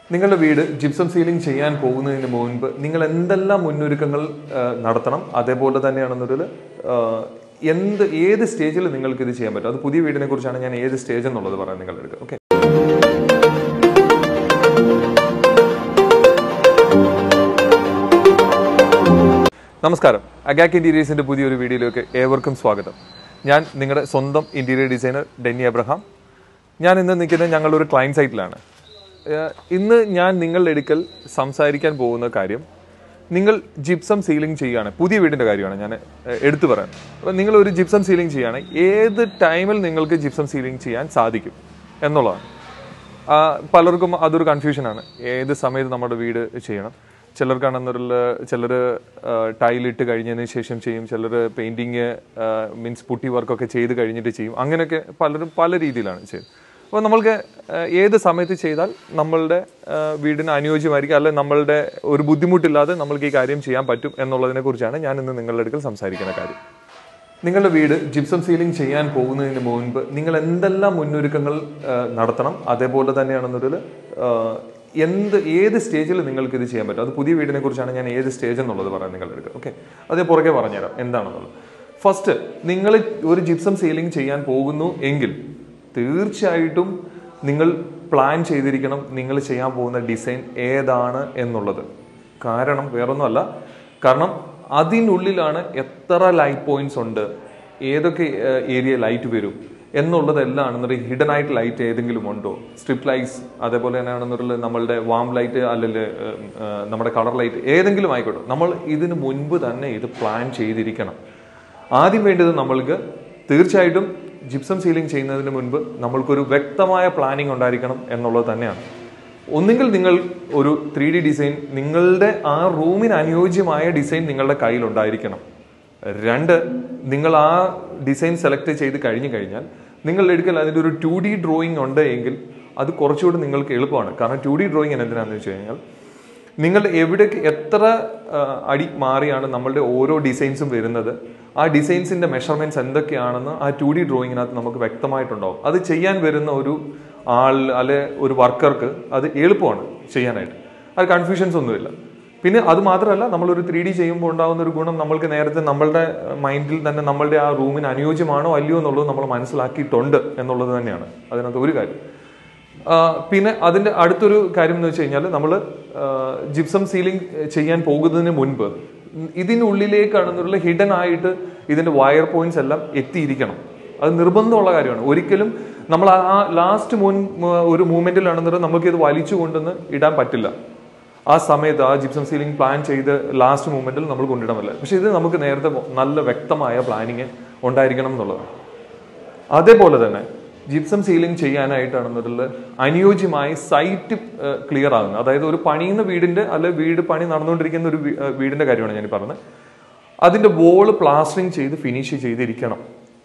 നിങ്ങളുടെ വീട് gypsum ceiling ചെയ്യാൻ പോകുന്നതിന് മുൻപ് നിങ്ങൾ എന്തെല്ലാം മുന്നൊരുക്കങ്ങൾ ആ, നടത്തണം അതേപോലെ തന്നെയാണെന്നൊരു ആ, എന്ത് ഏത് സ്റ്റേജിൽ നിങ്ങൾക്ക് ഇത് ചെയ്യാൻ പറ്റും അത് പുതിയ വീടിനെ കുറിച്ചാണ് ഞാൻ ഏത് സ്റ്റേജ് എന്നുള്ളത് പറയാൻ നിങ്ങളുടെ അടുത്ത് ഓക്കെ നമസ്കാരം അഗാക്ക് ഇന്റീരിയേഴ്സിന്റെ പുതിയൊരു വീഡിയോയിലേക്ക് ഏവർക്കും സ്വാഗതം ഞാൻ നിങ്ങളുടെ സ്വന്തം ഇന്റീരിയർ ഡിസൈനർ ഡെന്നി അബ്രഹാം ഞാൻ ഇന്ന് നിൽക്കുന്നത് ഞങ്ങളുടെ ഒരു ക്ലയൻറ്റ് സൈറ്റിലാണ് ഏഹ് ഇന്ന് ഞാൻ നിങ്ങളുടെ അടുക്കൽ സംസാരിക്കാൻ പോകുന്ന കാര്യം നിങ്ങൾ ജിപ്സം സീലിംഗ് ചെയ്യുകയാണ് പുതിയ വീടിൻ്റെ കാര്യമാണ് ഞാൻ ഏഹ് എടുത്തു പറയാൻ അപ്പം നിങ്ങൾ ഒരു ജിപ്സം സീലിംഗ് ചെയ്യുകയാണ് ഏത് ടൈമിൽ നിങ്ങൾക്ക് ജിപ്സം സീലിംഗ് ചെയ്യാൻ സാധിക്കും എന്നുള്ളതാണ് ആ, പലർക്കും അതൊരു കൺഫ്യൂഷനാണ് ഏത് സമയത്ത് നമ്മുടെ വീട് ചെയ്യണം ചിലർക്കാണെന്നുള്ള ചിലർ ടൈലിട്ട് കഴിഞ്ഞതിന് ശേഷം ചെയ്യും ചിലർ പെയിൻറ്റിങ് മീൻസ് പുട്ടി വർക്കൊക്കെ ചെയ്ത് കഴിഞ്ഞിട്ട് ചെയ്യും അങ്ങനെയൊക്കെ പലരും പല രീതിയിലാണ് ചെയ്തത് അപ്പോൾ നമ്മൾക്ക് ആ, ഏത് സമയത്ത് ചെയ്താൽ നമ്മളുടെ ആ, വീടിന് അനുയോജ്യമായിരിക്കും അല്ലെ നമ്മളുടെ ഒരു ബുദ്ധിമുട്ടില്ലാതെ നമ്മൾക്ക് ഈ കാര്യം ചെയ്യാൻ പറ്റും എന്നുള്ളതിനെ കുറിച്ചാണ് ഞാൻ ഇന്ന് നിങ്ങളുടെ അടുക്കൽ സംസാരിക്കുന്ന കാര്യം നിങ്ങളുടെ വീട് ജിപ്സം സീലിംഗ് ചെയ്യാൻ പോകുന്നതിന് മുൻപ് നിങ്ങൾ എന്തെല്ലാം മുന്നൊരുക്കങ്ങൾ ആ, നടത്തണം അതേപോലെ തന്നെയാണെന്നൊരു ആ, എന്ത് ഏത് സ്റ്റേജിൽ നിങ്ങൾക്ക് ഇത് ചെയ്യാൻ പറ്റും അത് പുതിയ വീടിനെ കുറിച്ചാണ് ഞാൻ ഏത് സ്റ്റേജ് എന്നുള്ളത് പറയാൻ നിങ്ങളുടെ അടുത്ത് ഓക്കെ അത് പുറകെ പറഞ്ഞുതരാം എന്താണെന്നുള്ളത് ഫസ്റ്റ് നിങ്ങൾ ഒരു ജിപ്സം സീലിംഗ് ചെയ്യാൻ പോകുന്നു എങ്കിൽ തീർച്ചയായിട്ടും നിങ്ങൾ പ്ലാൻ ചെയ്തിരിക്കണം നിങ്ങൾ ചെയ്യാൻ പോകുന്ന ഡിസൈൻ ഏതാണ് എന്നുള്ളത് കാരണം വേറൊന്നുമല്ല കാരണം അതിനുള്ളിലാണ് എത്ര ലൈറ്റ് പോയിന്റ്സ് ഉണ്ട് ഏതൊക്കെ ഏരിയ ലൈറ്റ് വരും എന്നുള്ളതെല്ലാം ആണെന്നുണ്ടെങ്കിൽ ഹിഡൻ ആയിട്ട് ലൈറ്റ് ഏതെങ്കിലും ഉണ്ടോ സ്ട്രിപ്പ് ലൈറ്റ്സ് അതേപോലെ തന്നെ ആണെന്നുള്ളത് നമ്മളുടെ വാം ലൈറ്റ് അല്ലെങ്കിൽ ഏഹ്, ഏഹ്, നമ്മുടെ കളർ ലൈറ്റ് ഏതെങ്കിലും ആയിക്കോട്ടെ നമ്മൾ ഇതിന് മുൻപ് തന്നെ ഇത് പ്ലാൻ ചെയ്തിരിക്കണം ആദ്യം വേണ്ടത് നമ്മൾക്ക് തീർച്ചയായിട്ടും ജിപ്സം സീലിംഗ് ചെയ്യുന്നതിന് മുൻപ് നമ്മൾക്കൊരു വ്യക്തമായ പ്ലാനിങ് ഉണ്ടായിരിക്കണം എന്നുള്ളത് തന്നെയാണ് ഒന്നുകിൽ നിങ്ങൾ ഒരു ത്രീ ഡി ഡിസൈൻ നിങ്ങളുടെ ആ റൂമിന് അനുയോജ്യമായ ഡിസൈൻ നിങ്ങളുടെ കയ്യിൽ ഉണ്ടായിരിക്കണം രണ്ട് നിങ്ങൾ ആ ഡിസൈൻ സെലക്ട് ചെയ്ത് കഴിഞ്ഞു കഴിഞ്ഞാൽ നിങ്ങൾ എടുക്കൽ അതിൻ്റെ ഒരു ടു ഡി ഡ്രോയിങ് ഉണ്ട് എങ്കിൽ അത് കുറച്ചുകൂടി നിങ്ങൾക്ക് എളുപ്പമാണ് കാരണം ടു ഡി ഡ്രോയിങ് എന്തിനാണെന്ന് വെച്ച് കഴിഞ്ഞാൽ നിങ്ങൾ എവിടെ എത്ര ആ, അടി മാറിയാണ് നമ്മളുടെ ഓരോ ഡിസൈൻസും വരുന്നത് ആ ഡിസൈൻസിന്റെ മെഷർമെന്റ്സ് എന്തൊക്കെയാണെന്ന് ആ ടു ഡി ഡ്രോയിങ്ങിനകത്ത് നമുക്ക് വ്യക്തമായിട്ടുണ്ടാവും അത് ചെയ്യാൻ വരുന്ന ഒരു ആൾ അല്ലെ ഒരു വർക്കർക്ക് അത് എളുപ്പമാണ് ചെയ്യാനായിട്ട് അത് കൺഫ്യൂഷൻസ് ഒന്നുമില്ല പിന്നെ അത് മാത്രമല്ല നമ്മളൊരു ത്രീ ഡി ചെയ്യുമ്പോൾ ഉണ്ടാകുന്ന ഒരു ഗുണം നമ്മൾക്ക് നേരത്തെ നമ്മളുടെ മൈൻഡിൽ തന്നെ നമ്മളുടെ ആ റൂമിന് അനുയോജ്യമാണോ അല്ലയോ എന്നുള്ളത് നമ്മൾ മനസ്സിലാക്കിയിട്ടുണ്ട് എന്നുള്ളത് തന്നെയാണ് അതിനകത്ത് ഒരു കാര്യം ആ, പിന്നെ അതിന്റെ അടുത്തൊരു കാര്യം എന്ന് വെച്ച് കഴിഞ്ഞാൽ നമ്മൾ ജിപ്സം സീലിംഗ് ചെയ്യാൻ പോകുന്നതിന് മുൻപ് ഇതിനുള്ളിലേക്കാണെന്നുള്ള ഹിഡൻ ആയിട്ട് ഇതിന്റെ വയർ പോയിന്റ്സ് എല്ലാം എത്തിയിരിക്കണം അത് നിർബന്ധമുള്ള കാര്യമാണ് ഒരിക്കലും നമ്മൾ ആ ലാസ്റ്റ് മുൻ ഒരു മൂമെന്റിലാണെന്നുണ്ടെങ്കിൽ നമുക്ക് ഇത് വലിച്ചു കൊണ്ടുവന്ന് ഇടാൻ പറ്റില്ല ആ സമയത്ത് ആ ജിപ്സം സീലിംഗ് പ്ലാൻ ചെയ്ത് ലാസ്റ്റ് മൂമെന്റിൽ നമ്മൾ കൊണ്ടിടാൻ പറ്റില്ല പക്ഷെ ഇത് നമുക്ക് നേരത്തെ നല്ല വ്യക്തമായ പ്ലാനിങ് ഉണ്ടായിരിക്കണം എന്നുള്ളതാണ് അതേപോലെ തന്നെ ജിപ്സം സീലിംഗ് ചെയ്യാനായിട്ടാണെന്നുള്ളത് അനുയോജ്യമായി സൈറ്റ് ക്ലിയർ ആകുന്നത് അതായത് ഒരു പണിയുന്ന വീടിന്റെ അല്ലെ വീട് പണി നടന്നുകൊണ്ടിരിക്കുന്ന ഒരു വീ- ഏഹ് വീടിന്റെ കാര്യമാണ് ഞാൻ പറഞ്ഞത് അതിന്റെ വോള് പ്ലാസ്റ്ററിങ് ചെയ്ത് ഫിനിഷ് ചെയ്തിരിക്കണം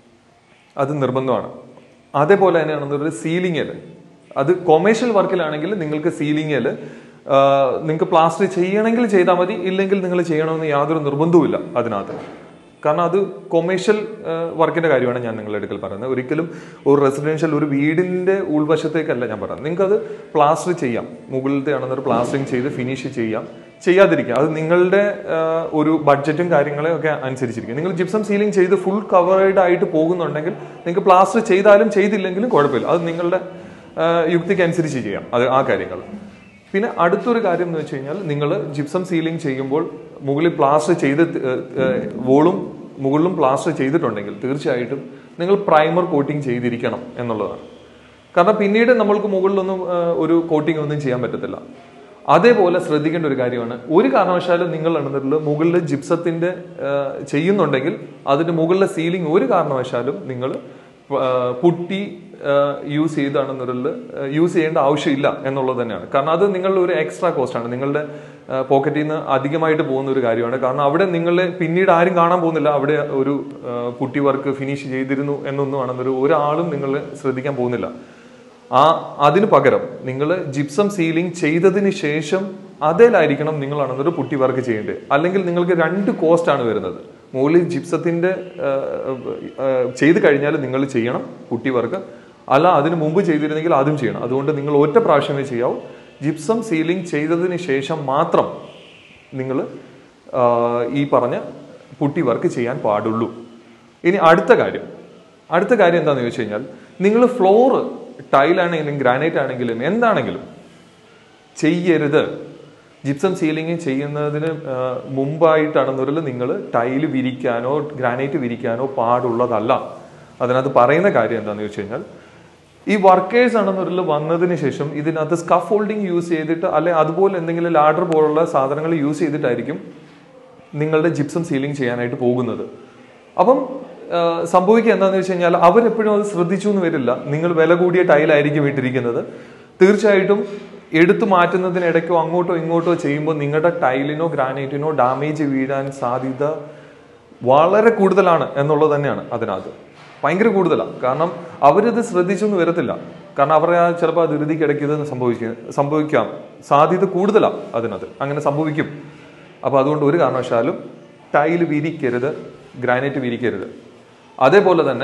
അത് നിർബന്ധമാണ് അതേപോലെ തന്നെയാണെന്നുള്ളത് സീലിംഗിൽ അത് കൊമേഴ്ഷ്യൽ വർക്കിലാണെങ്കിൽ നിങ്ങൾക്ക് സീലിംഗിൽ നിങ്ങൾക്ക് പ്ലാസ്റ്റർ ചെയ്യണമെങ്കിൽ ചെയ്താൽ മതി ഇല്ലെങ്കിൽ നിങ്ങൾ ചെയ്യണമെന്ന് യാതൊരു നിർബന്ധവുമില്ല അതിനകത്ത് കാരണം അത് കൊമേഴ്ഷ്യൽ വർക്കിന്റെ കാര്യമാണ് ഞാൻ നിങ്ങളുടെ അടുക്കൽ പറയുന്നത് ഒരിക്കലും ഒരു റെസിഡൻഷ്യൽ ഒരു വീടിന്റെ ഉൾവശത്തേക്കല്ല ഞാൻ പറയുന്നത് നിങ്ങൾക്ക് അത് പ്ലാസ്റ്റർ ചെയ്യാം മുകളിലത്തെ ആണെന്നൊരു പ്ലാസ്റ്ററിങ് ചെയ്ത് ഫിനിഷ് ചെയ്യാം ചെയ്യാതിരിക്കുക അത് നിങ്ങളുടെ ആ, ഒരു ബഡ്ജറ്റും കാര്യങ്ങളെ ഒക്കെ അനുസരിച്ചിരിക്കും നിങ്ങൾ ജിപ്സം സീലിംഗ് ചെയ്ത് ഫുൾ കവേർഡ് ആയിട്ട് പോകുന്നുണ്ടെങ്കിൽ നിങ്ങൾക്ക് പ്ലാസ്റ്റർ ചെയ്താലും ചെയ്തില്ലെങ്കിലും കുഴപ്പമില്ല അത് നിങ്ങളുടെ ആ, യുക്തിക്ക് അനുസരിച്ച് ചെയ്യാം അത് ആ കാര്യങ്ങൾ പിന്നെ അടുത്തൊരു കാര്യം എന്ന് വെച്ച് കഴിഞ്ഞാൽ നിങ്ങൾ ജിപ്സം സീലിംഗ് ചെയ്യുമ്പോൾ മുകളിൽ പ്ലാസ്റ്റർ ചെയ്ത് വോളും മുകളിലും പ്ലാസ്റ്റർ ചെയ്തിട്ടുണ്ടെങ്കിൽ തീർച്ചയായിട്ടും നിങ്ങൾ പ്രൈമർ കോട്ടിംഗ് ചെയ്തിരിക്കണം എന്നുള്ളതാണ് കാരണം പിന്നീട് നമ്മൾക്ക് മുകളിലൊന്നും ആ, ഒരു കോട്ടിംഗ് ഒന്നും ചെയ്യാൻ പറ്റത്തില്ല അതേപോലെ ശ്രദ്ധിക്കേണ്ട ഒരു കാര്യമാണ് ഒരു കാരണവശാലും നിങ്ങൾ നടന്നിട്ടുള്ള മുകളിൽ ജിപ്സത്തിന്റെ ആ, ചെയ്യുന്നുണ്ടെങ്കിൽ അതിന്റെ മുകളിലെ സീലിംഗ് ഒരു കാരണവശാലും നിങ്ങൾ പുട്ടി യൂസ് ചെയ്താണെന്നുള്ള യൂസ് ചെയ്യേണ്ട ആവശ്യമില്ല എന്നുള്ളത് തന്നെയാണ് കാരണം അത് നിങ്ങളുടെ ഒരു എക്സ്ട്രാ കോസ്റ്റ് ആണ് നിങ്ങളുടെ പോക്കറ്റിൽ നിന്ന് അധികമായിട്ട് പോകുന്ന ഒരു കാര്യമാണ് കാരണം അവിടെ നിങ്ങൾ പിന്നീട് ആരും കാണാൻ പോകുന്നില്ല അവിടെ ഒരു ആ, പുട്ടി വർക്ക് ഫിനിഷ് ചെയ്തിരുന്നു എന്നൊന്നും ആണെന്നൊരു ഒരാളും നിങ്ങൾ ശ്രദ്ധിക്കാൻ പോകുന്നില്ല ആ അതിന് പകരം നിങ്ങൾ ജിപ്സം സീലിംഗ് ചെയ്തതിന് ശേഷം അതേലായിരിക്കണം നിങ്ങളാണെന്നൊരു പുട്ടി വർക്ക് ചെയ്യേണ്ടത് അല്ലെങ്കിൽ നിങ്ങൾക്ക് രണ്ട് കോസ്റ്റ് ആണ് വരുന്നത് മുകളിൽ ജിപ്സത്തിന്റെ ആ, ആ, ചെയ്ത് കഴിഞ്ഞാൽ നിങ്ങൾ ചെയ്യണം പുട്ടി വർക്ക് അല്ല അതിന് മുമ്പ് ചെയ്തിരുന്നെങ്കിൽ അതും ചെയ്യണം അതുകൊണ്ട് നിങ്ങൾ ഒറ്റ പ്രാവശ്യമേ ചെയ്യാവൂ ജിപ്സം സീലിംഗ് ചെയ്തതിന് ശേഷം മാത്രം നിങ്ങൾ ഈ പറഞ്ഞ പുട്ടി വർക്ക് ചെയ്യാൻ പാടുള്ളൂ ഇനി അടുത്ത കാര്യം അടുത്ത കാര്യം എന്താണെന്ന് ചോദിച്ചു കഴിഞ്ഞാൽ നിങ്ങൾ ഫ്ലോറ് ടൈലാണെങ്കിലും ഗ്രാനൈറ്റ് ആണെങ്കിലും എന്താണെങ്കിലും ചെയ്യരുത് ജിപ്സം സീലിംഗ് ചെയ്യുന്നതിന് ആ, മുമ്പായിട്ടാണെന്നൊരു നിങ്ങൾ ടൈല് വിരിക്കാനോ ഗ്രാനൈറ്റ് വിരിക്കാനോ പാടുള്ളതല്ല അതിനകത്ത് പറയുന്ന കാര്യം എന്താണെന്ന് ചോദിച്ചു കഴിഞ്ഞാൽ ഈ വർക്കേഴ്സ് ആണെന്നൊരു വന്നതിന് ശേഷം ഇതിനകത്ത് സ്കഫ് ഹോൾഡിംഗ് യൂസ് ചെയ്തിട്ട് അല്ലെ അതുപോലെ എന്തെങ്കിലും ലാഡർ പോലുള്ള സാധനങ്ങൾ യൂസ് ചെയ്തിട്ടായിരിക്കും നിങ്ങളുടെ ജിപ്സം സീലിംഗ് ചെയ്യാനായിട്ട് പോകുന്നത് അപ്പം ആ, സംഭവിക്കുക എന്താണെന്ന് വെച്ച് കഴിഞ്ഞാൽ അവരെപ്പോഴും അത് ശ്രദ്ധിച്ചു എന്ന് വരില്ല നിങ്ങൾ വില കൂടിയ ടൈലായിരിക്കും ഇട്ടിരിക്കുന്നത് തീർച്ചയായിട്ടും എടുത്തു മാറ്റുന്നതിനിടയ്ക്കോ അങ്ങോട്ടോ ഇങ്ങോട്ടോ ചെയ്യുമ്പോൾ നിങ്ങളുടെ ടൈലിനോ ഗ്രാനൈറ്റിനോ ഡാമേജ് വീഴാൻ സാധ്യത വളരെ കൂടുതലാണ് എന്നുള്ളത് തന്നെയാണ് അതിനകത്ത് ഭയങ്കര കൂടുതലാണ് കാരണം അവരിത് ശ്രദ്ധിച്ചൊന്നും വരത്തില്ല കാരണം അവർ ചിലപ്പോൾ അത് ധൃതിക്കിടയ്ക്ക് ഇത് സംഭവിക്കുക സംഭവിക്കാം സാധ്യത കൂടുതലാണ് അതിനകത്ത് അങ്ങനെ സംഭവിക്കും അപ്പോൾ അതുകൊണ്ട് ഒരു കാരണവശാലും ടൈല് വിരിക്കരുത് ഗ്രാനൈറ്റ് വിരിക്കരുത് അതേപോലെ തന്നെ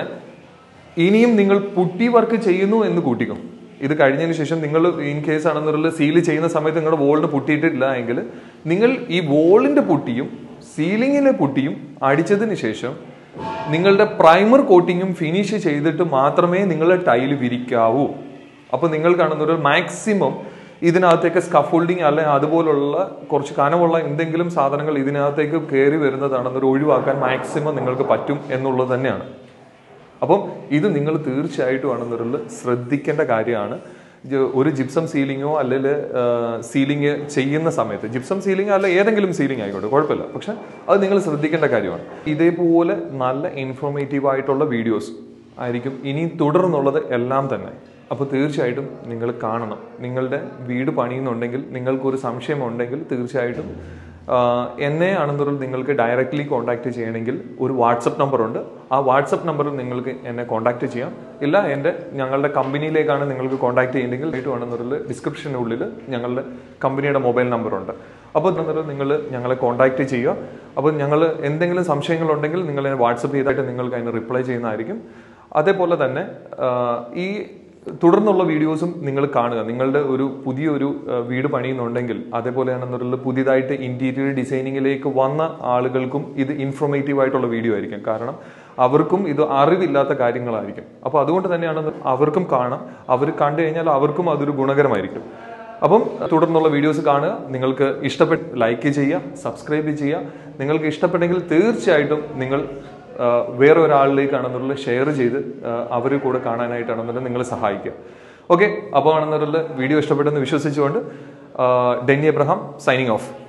ഇനിയും നിങ്ങൾ പുട്ടി വർക്ക് ചെയ്യുന്നു എന്ന് കൂട്ടിക്കും ഇത് കഴിഞ്ഞതിന് ശേഷം നിങ്ങൾ ഇൻ കേസ് ആണെന്നുള്ള സീൽ ചെയ്യുന്ന സമയത്ത് നിങ്ങളുടെ വോളിന് പുട്ടിയിട്ടില്ല എങ്കിൽ നിങ്ങൾ ഈ വോളിന്റെ പുട്ടിയും സീലിങ്ങിലെ പുട്ടിയും അടിച്ചതിന് ശേഷം നിങ്ങളുടെ പ്രൈമർ കോട്ടിങ്ങും ഫിനിഷ് ചെയ്തിട്ട് മാത്രമേ നിങ്ങളുടെ ടൈല് വിരിക്കാവൂ അപ്പൊ നിങ്ങൾ കാണുന്ന ഒരു മാക്സിമം ഇതിനകത്തേക്ക് സ്കഫോൾഡിങ് അല്ലെ അതുപോലുള്ള കുറച്ച് കനമുള്ള എന്തെങ്കിലും സാധനങ്ങൾ ഇതിനകത്തേക്ക് കയറി വരുന്നതാണെന്നൊരു ഒഴിവാക്കാൻ മാക്സിമം നിങ്ങൾക്ക് പറ്റും എന്നുള്ളത് തന്നെയാണ് അപ്പം ഇത് നിങ്ങൾ തീർച്ചയായിട്ടും ആണെന്നൊരു ശ്രദ്ധിക്കേണ്ട കാര്യമാണ് ഇത് ഒരു ജിപ്സം സീലിങ്ങോ അല്ലെങ്കിൽ സീലിംഗ് ചെയ്യുന്ന സമയത്ത് ജിപ്സം സീലിംഗ് അല്ല ഏതെങ്കിലും സീലിംഗ് ആയിക്കോട്ടെ കുഴപ്പമില്ല പക്ഷെ അത് നിങ്ങൾ ശ്രദ്ധിക്കേണ്ട കാര്യമാണ് ഇതേപോലെ നല്ല ഇൻഫോർമേറ്റീവ് ആയിട്ടുള്ള വീഡിയോസ് ആയിരിക്കും ഇനി തുടർന്നുള്ളത് എല്ലാം തന്നെ അപ്പോൾ തീർച്ചയായിട്ടും നിങ്ങൾ കാണണം നിങ്ങളുടെ വീട് പണിയുന്നുണ്ടെങ്കിൽ നിങ്ങൾക്കൊരു സംശയം ഉണ്ടെങ്കിൽ തീർച്ചയായിട്ടും ആഹ് എന്നെ ആണെന്നൊരു നിങ്ങൾക്ക് ഡയറക്റ്റ്ലി കോൺടാക്ട് ചെയ്യണമെങ്കിൽ ഒരു വാട്സപ്പ് നമ്പർ ഉണ്ട് ആ വാട്സപ്പ് നമ്പറിൽ നിങ്ങൾക്ക് എന്നെ കോൺടാക്ട് ചെയ്യാം ഇല്ല എൻ്റെ ഞങ്ങളുടെ കമ്പനിയിലേക്കാണ് നിങ്ങൾക്ക് കോൺടാക്ട് ചെയ്യുന്നെങ്കിൽ ഏറ്റവും ആണെന്നൊരു ഡിസ്ക്രിപ്ഷനുള്ളിൽ ഞങ്ങളുടെ കമ്പനിയുടെ മൊബൈൽ നമ്പർ ഉണ്ട് അപ്പോൾ അന്നേരം നിങ്ങൾ ഞങ്ങളെ കോൺടാക്ട് ചെയ്യുക അപ്പോൾ ഞങ്ങൾ എന്തെങ്കിലും സംശയങ്ങളുണ്ടെങ്കിൽ നിങ്ങൾ വാട്സപ്പ് ചെയ്തായിട്ട് നിങ്ങൾക്ക് അതിന് റിപ്ലൈ ചെയ്യുന്നതായിരിക്കും അതേപോലെ തന്നെ ആഹ് ഈ തുടർന്നുള്ള വീഡിയോസും നിങ്ങൾ കാണുക നിങ്ങളുടെ ഒരു പുതിയൊരു ആ, വീട് പണിയുന്നുണ്ടെങ്കിൽ അതേപോലെ തന്നെ പുതിയതായിട്ട് ഇന്റീരിയർ ഡിസൈനിങ്ങിലേക്ക് വന്ന ആളുകൾക്കും ഇത് ഇൻഫോർമേറ്റീവ് ആയിട്ടുള്ള വീഡിയോ ആയിരിക്കും കാരണം അവർക്കും ഇത് അറിവില്ലാത്ത കാര്യങ്ങളായിരിക്കും അപ്പോൾ അതുകൊണ്ട് തന്നെയാണ് അവർക്കും കാണാം അവർ കണ്ടു കഴിഞ്ഞാൽ അവർക്കും അതൊരു ഗുണകരമായിരിക്കും അപ്പം തുടർന്നുള്ള വീഡിയോസ് കാണുക നിങ്ങൾക്ക് ഇഷ്ടപ്പെട്ട് ലൈക്ക് ചെയ്യുക സബ്സ്ക്രൈബ് ചെയ്യുക നിങ്ങൾക്ക് ഇഷ്ടപ്പെട്ടെങ്കിൽ തീർച്ചയായിട്ടും നിങ്ങൾ ആ, വേറെ ഒരാളിലേക്കാണെന്നുള്ള ഷെയർ ചെയ്ത് അവർ കൂടെ കാണാനായിട്ടാണെന്നുള്ളത് നിങ്ങൾ സഹായിക്കുക ഓക്കെ അപ്പോൾ ആണെന്നുള്ള വീഡിയോ ഇഷ്ടപ്പെട്ടെന്ന് വിശ്വസിച്ചുകൊണ്ട് ആ, ഡെന്നി എബ്രഹാം സൈനിങ് ഓഫ്